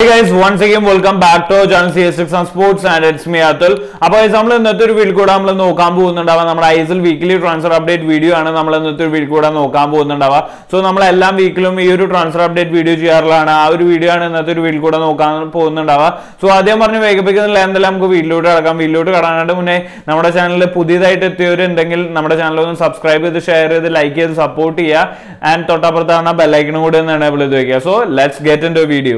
guys once again welcome back to channel C S six sports and it's me Athul അപ്പോൾ നമ്മൾ ഇന്നത്തെ ഒരു video കൂടെ നമ്മൾ നോക്കാൻ പോകുന്നുണ്ടാവുക നമ്മുടെ I S L weekly transfer update video ആണ് നമ്മൾ ഇന്നത്തെ ഒരു വീഡിയോ കൂടെ നോക്കാൻ പോകുന്നുണ്ടാവുക സോ നമ്മൾ എല്ലാ വീക്കിലും ഈ ഒരു ട്രാൻസ്ഫർ അപ്ഡേറ്റ് വീഡിയോ ചെയ്യാറുള്ളതാണ് ആ ഒരു വീഡിയോ ആണ് ഇന്നത്തെ ഒരു വീഡിയോ കൂടെ നോക്കാൻ പോകുന്നുണ്ടാവുക സോ ആദ്യം പറഞ്ഞ് വേഗപ്പിക്കുന്നില്ല എന്തായാലും നമുക്ക് വീട്ടിലോട്ട് കടക്കാം വീട്ടിലോട്ട് കടക്കാനായിട്ട് മുന്നേ നമ്മുടെ ചാനലിൽ പുതിയതായിട്ട് എത്തിയവരുണ്ടെങ്കിൽ നമ്മുടെ ചാനൽ ഒന്ന് സബ്സ്ക്രൈബ് ചെയ്ത് ഷെയർ ചെയ്ത് ലൈക്ക് ചെയ്ത് സപ്പോർട്ട് ചെയ്യുക ആൻഡ് തൊട്ടപ്പുറത്താണ് ബെല്ലൈക്കനും കൂടി ഒന്ന് എനേബിൾ ചെയ്ത് വെക്കുക so let's get into video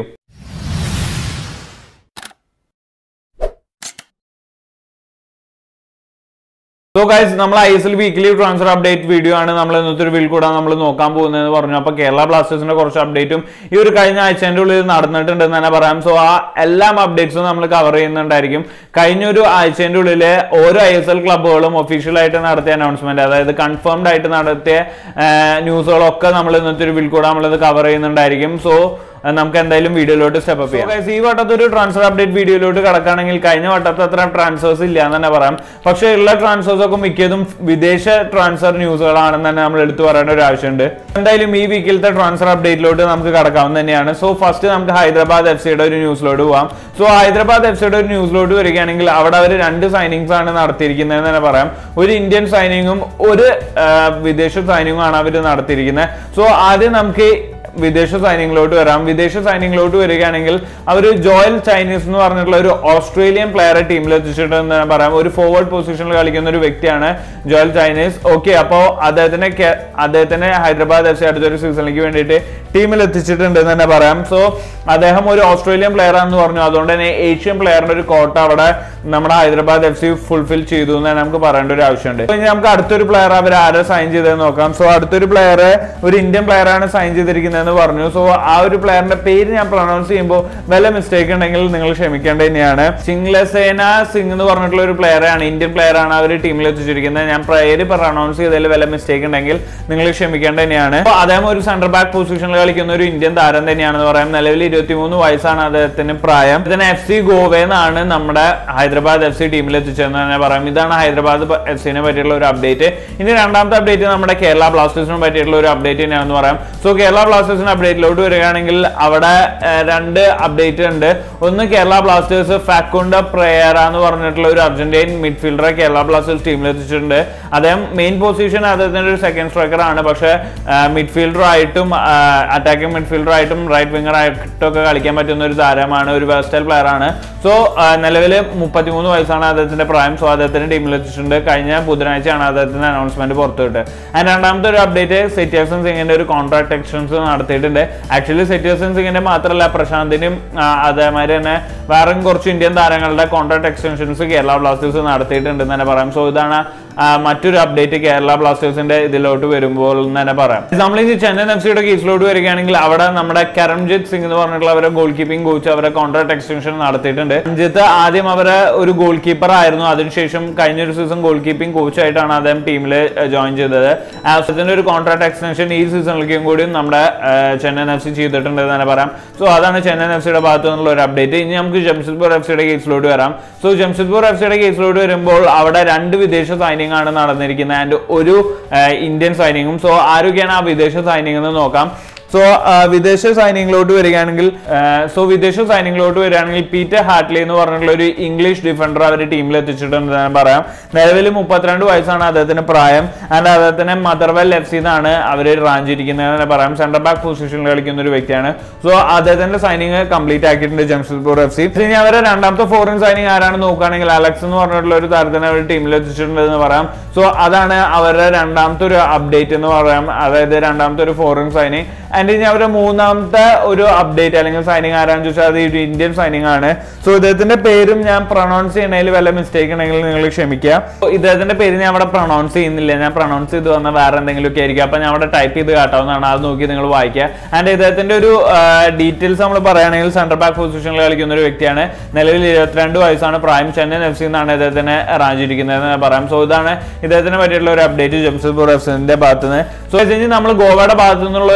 so guys നമ്മൾ I S L weekly transfer update video ആണ് നമ്മൾ ഇന്നത്തെ ഒരു വീൽ കൂടെ നമ്മൾ നോക്കാൻ പോകുന്നതെന്ന് പറഞ്ഞു അപ്പൊ കേരള ബ്ലാസ്റ്റേഴ്സിന്റെ കുറച്ച് അപ്ഡേറ്റും ഈ ഒരു കഴിഞ്ഞ ആഴ്ചന്റെ ഉള്ളിൽ നടന്നിട്ടുണ്ടെന്ന് തന്നെ പറയാം സോ ആ എല്ലാ അപ്ഡേറ്റ്സും നമ്മൾ കവർ ചെയ്യുന്നുണ്ടായിരിക്കും കഴിഞ്ഞ ഒരു ആഴ്ചന്റെ ഉള്ളിൽ ഓരോ ഐ എസ് എൽ ക്ലബ്ബുകളും ഒഫീഷ്യൽ ആയിട്ട് നടത്തിയ അനൗൺസ്മെന്റ് അതായത് കൺഫേംഡ് ആയിട്ട് നടത്തിയ ന്യൂസുകളൊക്കെ നമ്മൾ ഇന്നത്തെ ഒരു വീൽ കൂടെ നമ്മളിത് കവർ ചെയ്യുന്നുണ്ടായിരിക്കും സോ നമുക്ക് എന്തായാലും വീഡിയോയിലോട്ട് സ്റ്റെപ്പ് അപ്പ് ചെയ്യാം Guys, ഈ വട്ടത്തെ ഒരു ട്രാൻസ്ഫർ അപ്ഡേറ്റ് വീഡിയോയിലോട്ട് കിടക്കുകയാണെങ്കിൽ കഴിഞ്ഞ വട്ടത്തെ അത്ര ട്രാൻസ്ഫേഴ്സ് ഇല്ല എന്ന് തന്നെ പറയാം പക്ഷേ ഉള്ള ട്രാൻസ്ഫേഴ്സ് ഒക്കെ മിക്കതും വിദേശ ട്രാൻസ്ഫർ ന്യൂസുകളാണെന്ന് തന്നെ നമ്മൾ എടുത്തു പറയേണ്ട ഒരു ആവശ്യമുണ്ട് എന്തായാലും ഈ വീക്കിലത്തെ ട്രാൻസ്ഫർ അപ്ഡേറ്റിലോട്ട് നമുക്ക് കടക്കാവുന്ന തന്നെയാണ് സോ ഫസ്റ്റ് നമുക്ക് ഹൈദരാബാദ് എഫ് സിയുടെ ഒരു ന്യൂസിലോട്ട് പോവാം സോ ഹൈദരാബാദ് എഫ് സിയുടെ ഒരു ന്യൂസിലോട്ട് വരികയാണെങ്കിൽ അവിടെ അവർ രണ്ട് സൈനിങ്സ് ആണ് നടത്തിയിരിക്കുന്നത് തന്നെ പറയാം ഒരു ഇന്ത്യൻ സൈനിങ്ങും ഒരു ആ, വിദേശ സൈനിങ്ങും ആണ് അവർ നടത്തിയിരിക്കുന്നത് സോ ആദ്യം നമുക്ക് വിദേശ സൈന്യങ്ങളോട്ട് വരാം വിദേശ സൈന്യങ്ങളോട്ട് വരികയാണെങ്കിൽ അവർ ജോയൽ ചൈനീസ് എന്ന് പറഞ്ഞിട്ടുള്ള ഒരു ഓസ്ട്രേലിയൻ പ്ലെയറെ ടീമിൽ എത്തിച്ചിട്ടെന്ന് തന്നെ പറയാം ഒരു ഫോർവേഡ് പൊസിഷനിൽ കളിക്കുന്ന ഒരു വ്യക്തിയാണ് ജോയൽ ചൈനീസ് ഓക്കെ അപ്പോൾ അദ്ദേഹത്തിനെ കെ- അദ്ദേഹത്തിനെ ഹൈദരാബാദ് എഫ് സി അടുത്തൊരു സീസണിലേക്ക് വേണ്ടിയിട്ട് ടീമിൽ എത്തിച്ചിട്ടുണ്ട് എന്ന് തന്നെ പറയാം സോ അദ്ദേഹം ഒരു ഓസ്ട്രേലിയൻ പ്ലെയർ ആണെന്ന് പറഞ്ഞു അതുകൊണ്ട് തന്നെ ഏഷ്യൻ പ്ലെയറിന്റെ ഒരു കോട്ട അവിടെ നമ്മുടെ ഹൈദരാബാദ് എഫ് സി ഫുൾഫിൽ ചെയ്തു എന്ന് തന്നെ നമുക്ക് പറയേണ്ട ഒരു ആവശ്യമുണ്ട് ഇനി നമുക്ക് അടുത്തൊരു പ്ലെയർ അവർ ആരെ സൈൻ ചെയ്തതെന്ന് നോക്കാം സോ അടുത്തൊരു പ്ലെയർ ഒരു ഇന്ത്യൻ പ്ലെയർ ആണ് സൈൻ ചെയ്തിരിക്കുന്നതെന്ന് പറഞ്ഞു സോ ആ ഒരു പ്ലെയറിന്റെ പേര് ഞാൻ പ്രൊണൗൺസ് ചെയ്യുമ്പോൾ വല്ല മിസ്റ്റേക്ക് ഉണ്ടെങ്കിൽ നിങ്ങൾ ക്ഷമിക്കേണ്ടത് തന്നെയാണ് സിംഗ്ലസേന സിംഗ് എന്ന് പറഞ്ഞിട്ടുള്ള ഒരു പ്ലെയർ ആണ് ഇന്ത്യൻ പ്ലെയർ ആണ് അവർ ടീമിൽ എത്തിച്ചിരിക്കുന്നത് ഞാൻ പേര് പ്രൊണൗൺസ് ചെയ്തതിൽ വല്ല മിസ്റ്റേക്ക് ഉണ്ടെങ്കിൽ നിങ്ങൾ ക്ഷമിക്കേണ്ടത് തന്നെയാണ് അപ്പൊ അദ്ദേഹം ഒരു സെന്റർ ബാക്ക് പൊസിഷനിൽ കളിക്കുന്ന ഒരു ഇന്ത്യൻ താരം തന്നെയാണെന്ന് പറയാം നിലവിൽ ഇരുപത്തിമൂന്ന് വയസ്സാണ് അദ്ദേഹത്തിന് പ്രായം ഇതിന് എഫ് സി ഗോവയെന്നാണ് നമ്മുടെ ഹൈദരാബാദ് എഫ് സി ടീമിൽ എത്തിച്ചതെന്ന് തന്നെ പറയാം ഇതാണ് ഹൈദരാബാദ് എഫ് സിനെ പറ്റിയുള്ള ഒരു അപ്ഡേറ്റ് ഇനി രണ്ടാമത്തെ അപ്ഡേറ്റ് നമ്മുടെ കേരള ബ്ലാസ്റ്റേഴ്സിനെ പറ്റിയിട്ടുള്ള ഒരു അപ്ഡേറ്റ് തന്നെയാണെന്ന് പറയാം സോ കേരള ബ്ലാസ്റ്റേഴ്സിന് അപ്ഡേറ്റിലോട്ട് വരികയാണെങ്കിൽ അവിടെ ഏർ, രണ്ട് അപ്ഡേറ്റ് ഉണ്ട് ഒന്ന് കേരള ബ്ലാസ്റ്റേഴ്സ് ഫാക്കുണ്ട പ്രേയറ എന്ന് പറഞ്ഞിട്ടുള്ള ഒരു അർജന്റീൻ മിഡ്ഫീൽഡറെ കേരള ബ്ലാസ്റ്റേഴ്സ് ടീമിൽ എത്തിച്ചിട്ടുണ്ട് അദ്ദേഹം മെയിൻ പൊസിഷൻ അദ്ദേഹത്തിന്റെ ഒരു സെക്കൻഡ് സ്ട്രൈക്കർ ആണ് പക്ഷേ മിഡ്ഫീൽഡർ ആയിട്ടും അറ്റാക്കിംഗ് മിഡ്ഫീൽഡർ ആയിട്ടും റൈറ്റ് വിങ്ങർ ആയിട്ടൊക്കെ കളിക്കാൻ പറ്റുന്ന ഒരു താരമാണ് ഒരു വെസ്റ്റൈൽ പ്ലെയർ ആണ് സോ നിലവിൽ മുപ്പത്തിമൂന്ന് വയസ്സാണ് അദ്ദേഹത്തിന്റെ പ്രായം സോ അദ്ദേഹത്തിന്റെ ടീമിൽ എത്തിച്ചിട്ടുണ്ട് കഴിഞ്ഞ ബുധനാഴ്ചയാണ് അദ്ദേഹത്തിന്റെ അനൗൺസ്മെന്റ് പുറത്തുവിട്ട് ആൻഡ് രണ്ടാമത്തെ ഒരു അപ്ഡേറ്റ് സെറ്റിയർസൺ സിംഗിന്റെ ഒരു കോൺട്രാക്ട് എക്സ്റ്റൻഷൻ നടത്തിയിട്ടുണ്ട് ആക്ച്വലി സെറ്റിയർസൺ സിംഗിന്റെ മാത്രമല്ല പ്രശാന്തിന്റെയും ആ, അതേമാതിരി തന്നെ വേറെയും കുറച്ച് ഇന്ത്യൻ താരങ്ങളുടെ കോൺട്രാക്ട് എക്സ്റ്റൻഷൻസ് കേരള ബ്ലാസ്റ്റേഴ്സ് നടത്തിയിട്ടുണ്ട് എന്ന് തന്നെ പറയാം സോ ഇതാണ് ആ, മറ്റൊരു അപ്ഡേറ്റ് കേരള ബ്ലാസ്റ്റേഴ്സിന്റെ ഇതിലോട്ട് വരുമ്പോൾ എന്ന് തന്നെ പറയാം നമ്മൾ ഈ ചെന്നൈ എഫ് സിയുടെ കേസിലോട്ട് വരികയാണെങ്കിൽ അവിടെ നമ്മുടെ കരംജിത് സിംഗ് എന്ന് പറഞ്ഞിട്ടുള്ള അവരെ ഗോൾ കീപ്പിംഗ് കോച്ച് അവരെ കോൺട്രാക്ട് എക്സ്റ്റൻഷൻ നടത്തിയിട്ടുണ്ട് രഞ്ജിത്ത് ആദ്യം അവരെ ഒരു ഗോൾ കീപ്പർ ആയിരുന്നു അതിനുശേഷം കഴിഞ്ഞൊരു സീസൺ ഗോൾ കീപ്പിംഗ് കോച്ച് ആയിട്ടാണ് അദ്ദേഹം ടീമിൽ ജോയിൻ ചെയ്തത് ആസിന്റെ ഒരു കോൺട്രാക്ട് എക്സ്റ്റൻഷൻ ഈ സീസണിലേക്കും കൂടിയും നമ്മുടെ ആ, ചെന്നൈ എഫ് സി ചെയ്തിട്ടുണ്ട് എന്ന് തന്നെ പറയാം സോ അതാണ് ചെന്നൈ എഫ് സിയുടെ ഭാഗത്തു നിന്നുള്ള ഒരു അപ്ഡേറ്റ് ഇനി നമുക്ക് ജംഷഡ്പൂർ എഫ് സിയുടെ കേസിലോട്ട് വരാം സോ ജംഷഡ്പൂർ എഫ് സിയുടെ കേസിലോട്ട് വരുമ്പോൾ അവിടെ രണ്ട് വിദേശ സൈനിങ് ആണ് നടന്നിരിക്കുന്നത് ആൻഡ് ഒരു ആ, ഇന്ത്യൻ സൈനിങ്ങും സോ ആരൊക്കെയാണ് ആ വിദേശ സൈനിങ് എന്ന് നോക്കാം സോ വിദേശ സൈനിങ്ങിലോട്ട് വരികയാണെങ്കിൽ സോ വിദേശ സൈനിങ്ങിലോട്ട് വരികയാണെങ്കിൽ പീറ്റർ ഹാറ്റ്ലി എന്ന് പറഞ്ഞിട്ടുള്ള ഒരു ഇംഗ്ലീഷ് ഡിഫൻഡർ അവർ ടീമിൽ എത്തിച്ചിട്ടുണ്ട് ഞാൻ പറയാം നിലവിൽ മുപ്പത്തിരണ്ട് വയസ്സാണ് അദ്ദേഹത്തിന് പ്രായം ആൻഡ് അദ്ദേഹത്തിന് മദർവെൽ എഫ് സി എന്നാണ് അവർ റാഞ്ചിരിക്കുന്നത് തന്നെ പറയാം സെന്റർ ബാക്ക് പൊസിഷനിൽ കളിക്കുന്ന ഒരു വ്യക്തിയാണ് സോ അദ്ദേഹത്തിന്റെ സൈനിങ് കംപ്ലീറ്റ് ആക്കിയിട്ടുണ്ട് ജംഷഡ്പൂർ എഫ് സി ഇനി അവരെ രണ്ടാമത്തെ ഫോറിൻ സൈനിങ് ആരാണ് നോക്കുകയാണെങ്കിൽ അലക്സ് എന്ന് പറഞ്ഞിട്ടുള്ള ഒരു താരത്തിനെ അവർ ടീമിൽ എത്തിച്ചിട്ടുണ്ട് എന്ന് പറയാം സോ അതാണ് അവരുടെ രണ്ടാമത്തെ ഒരു അപ്ഡേറ്റ് എന്ന് പറയാം അതായത് രണ്ടാമത്തെ ഒരു ഫോറിൻ സൈനിങ് ആൻഡ് ഇനി അവരുടെ മൂന്നാമത്തെ ഒരു അപ്ഡേറ്റ് അല്ലെങ്കിൽ സൈനിങ് ആരാന്ന് ചോദിച്ചാൽ അത് ഒരു ഇന്ത്യൻ സൈനിങ് ആണ് സോ ഇദ്ദേഹത്തിന്റെ പേരും ഞാൻ പ്രൊണൗൺസ് ചെയ്യണതിൽ വല്ല മിസ്റ്റേക്ക് ഉണ്ടെങ്കിൽ നിങ്ങൾ ക്ഷമിക്കുക So, ഇദ്ദേഹത്തിന്റെ പേര് ഞാൻ അവിടെ പ്രൊണൗൺസ് ചെയ്യുന്നില്ല ഞാൻ പ്രൊണൗൺസ് ചെയ്ത് വന്ന വേറെ എന്തെങ്കിലും ഒക്കെ ആയിരിക്കും അപ്പൊ ഞാൻ അവിടെ ടൈപ്പ് ചെയ്ത് കാട്ടാവുന്നതാണ് അത് നോക്കി നിങ്ങൾ വായിക്കുക ആൻഡ് ഇദ്ദേഹത്തിന്റെ ഒരു ഡീറ്റെയിൽസ് നമ്മൾ പറയുകയാണെങ്കിൽ സെന്റർ ബാക്ക് പൊസിഷനിൽ കളിക്കുന്ന ഒരു വ്യക്തിയാണ് നിലവിൽ ഇരുപത്തിരണ്ട് വയസ്സാണ് പ്രായം ചെന്നൈ എഫ് സി എന്നാണ് ഇദ്ദേഹത്തിനെ റാഞ്ചിരിക്കുന്നത് എന്ന് പറയാം സോ ഇതാണ് ഇദ്ദേഹത്തിനെ പറ്റിയിട്ടുള്ള ഒരു അപ്ഡേറ്റ് ജംഷഡ്പൂർ എഫ് സിന്റെ ഭാഗത്ത് നിന്ന് സോ നമ്മൾ ഗോവയുടെ ഭാഗത്തു നിന്നുള്ള ഒരു അപ്ഡേറ്റിലോട്ട്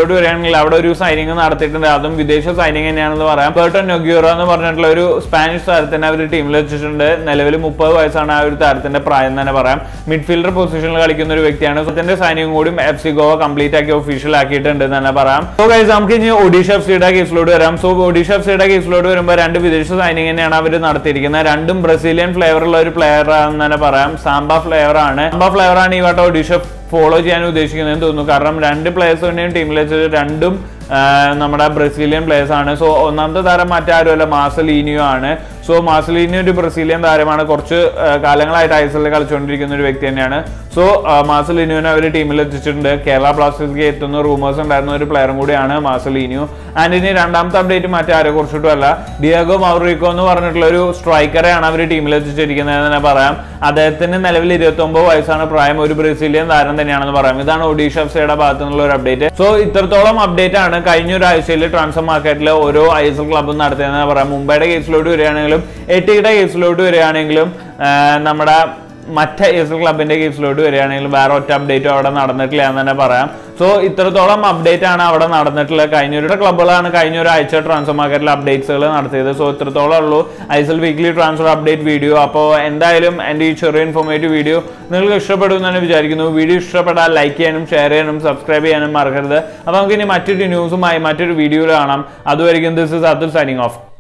കേസിലോട്ട് വരികയാണെങ്കിൽ അവിടെ ഒരു സൈനിങ് നടത്തിയിട്ടുണ്ട് അതും വിദേശ സൈനിങ് തന്നെയാണെന്ന് പറയാം ബേർട്ടൺ നൊഗ്യൂറോ എന്ന് പറഞ്ഞിട്ടുള്ള ഒരു സ്പാനിഷ് താരത്തിനെ അവർ ടീമിൽ വെച്ചിട്ടുണ്ട് നിലവിൽ മുപ്പത് വയസ്സാണ് ആ ഒരു താരത്തിന്റെ പ്രായം എന്ന് തന്നെ പറയാം മിഡ്ഫീൽഡർ പൊസിഷനിൽ കളിക്കുന്ന ഒരു വ്യക്തിയാണ് അതിന്റെ സൈനിങ് കൂടി എഫ് സി ഗോവ കംപ്ലീറ്റ് ആക്കി ഒഫീഷ്യൽ ആക്കിയിട്ടുണ്ട് എന്ന് തന്നെ പറയാം സോ ഗൈസ് നമുക്ക് ഇനി ഒഡീഷ എഫ് സിയുടെ കേസിലോട്ട് വരാം സോ ഒഡീഷ എഫ് സിയുടെ കേസിലോട്ട് വരുമ്പോൾ രണ്ട് വിദേശ സൈനിങ് തന്നെയാണ് അവർ നടത്തിയിരിക്കുന്നത് രണ്ടും ബ്രസീലിയൻ ഫ്ലേവർ ഉള്ള ഒരു പ്ലെയർ ആണെന്ന് തന്നെ പറയാം സാംബ ഫ്ലേവർ ആണ് സാംബ ഫ്ലേവർ ആണ് ഈ വട്ടം ഒഡീഷ ഫോളോ ചെയ്യാൻ ഉദ്ദേശിക്കുന്നതെന്ന് തോന്നുന്നു കാരണം രണ്ട് പ്ലേയേഴ്സ് തന്നെയും ടീമിൽ വെച്ചിട്ട് രണ്ടും ആ, നമ്മുടെ ബ്രസീലിയൻ പ്ലേയേഴ്സ് ആണ് സോ ഒന്നാമത്തെ താരം മറ്റാരുമല്ല മാസലീനിയോ ആണ് സോ മാസലീനിയോ ഒരു ബ്രസീലിയൻ താരമാണ് കുറച്ച് ആ, കാലങ്ങളായിട്ട് ഐ എസ് എല്ലിൽ കളിച്ചുകൊണ്ടിരിക്കുന്ന ഒരു വ്യക്തി തന്നെയാണ് സോ മാസലീനിയോനെ അവർ ടീമിൽ എത്തിച്ചിട്ടുണ്ട് കേരള ബ്ലാസ്റ്റേഴ്സിലേക്ക് എത്തുന്ന റൂമേഴ്സ് ഉണ്ടായിരുന്ന ഒരു പ്ലെയറും കൂടിയാണ് മാസലീനിയോ ആൻഡ് ഇനി രണ്ടാമത്തെ അപ്ഡേറ്റ് മറ്റാരെ കുറിച്ചിട്ടും അല്ല ഡിയാഗോ മൗറിക്കോ എന്ന് പറഞ്ഞിട്ടുള്ള ഒരു സ്ട്രൈക്കറെയാണ് അവർ ടീമിൽ എത്തിച്ചിരിക്കുന്നത് എന്ന് തന്നെ പറയാം അദ്ദേഹത്തിന് നിലവിൽ ഇരുപത്തി ഒമ്പത് വയസ്സാണ് പ്രായം ഒരു ബ്രസീലിയൻ താരം തന്നെയാണെന്ന് പറയാം ഇതാണ് ഒഡീഷ എഫ് സിയുടെ ഭാഗത്തു നിന്നുള്ള ഒരു അപ്ഡേറ്റ് സോ ഇത്രത്തോളം അപ്ഡേറ്റ് ആണ് കഴിഞ്ഞ ഒരു ആഴ്ചയിൽ ട്രാൻസ്ഫർ മാർക്കറ്റിൽ ഓരോ ഐ എസ് എൽ ക്ലബും നടത്തിയതെന്ന് പറയാം മുംബൈയുടെ കേസിലോട്ട് വരികയാണെങ്കിലും എട്ടിയുടെ കേസിലോട്ട് വരികയാണെങ്കിലും ആ, നമ്മുടെ മറ്റ് ഐ എസ് എൽ ക്ലബിന്റെ കേസിലോട്ട് വരികയാണെങ്കിലും വേറെ ഒറ്റ അപ്ഡേറ്റും അവിടെ നടന്നിട്ടില്ല എന്ന് തന്നെ പറയാം സോ ഇത്രത്തോളം അപ്ഡേറ്റ് ആണ് അവിടെ നടന്നിട്ടുള്ളത് കഴിഞ്ഞൊരു ക്ലബ്ബുകളാണ് കഴിഞ്ഞ ഒരു ആഴ്ച ട്രാൻസ്ഫർ മാർക്കറ്റിൽ അപ്ഡേറ്റ്സുകൾ നടത്തിയത് സോ ഇത്രത്തോളം ഉള്ളൂ I S L weekly transfer update video അപ്പോൾ എന്തായാലും എൻ്റെ ഈ ചെറിയ ഇൻഫോർമേറ്റീവ് വീഡിയോ നിങ്ങൾക്ക് ഇഷ്ടപ്പെടും എന്ന് തന്നെ വിചാരിക്കുന്നു വീഡിയോ ഇഷ്ടപ്പെട്ടാൽ ലൈക്ക് ചെയ്യാനും ഷെയർ ചെയ്യാനും സബ്സ്ക്രൈബ് ചെയ്യാനും മറക്കരുത് അപ്പോൾ നമുക്ക് ഇനി മറ്റൊരു ന്യൂസുമായി മറ്റൊരു വീഡിയോയിൽ കാണാം അതുവരെയും this is Athul signing of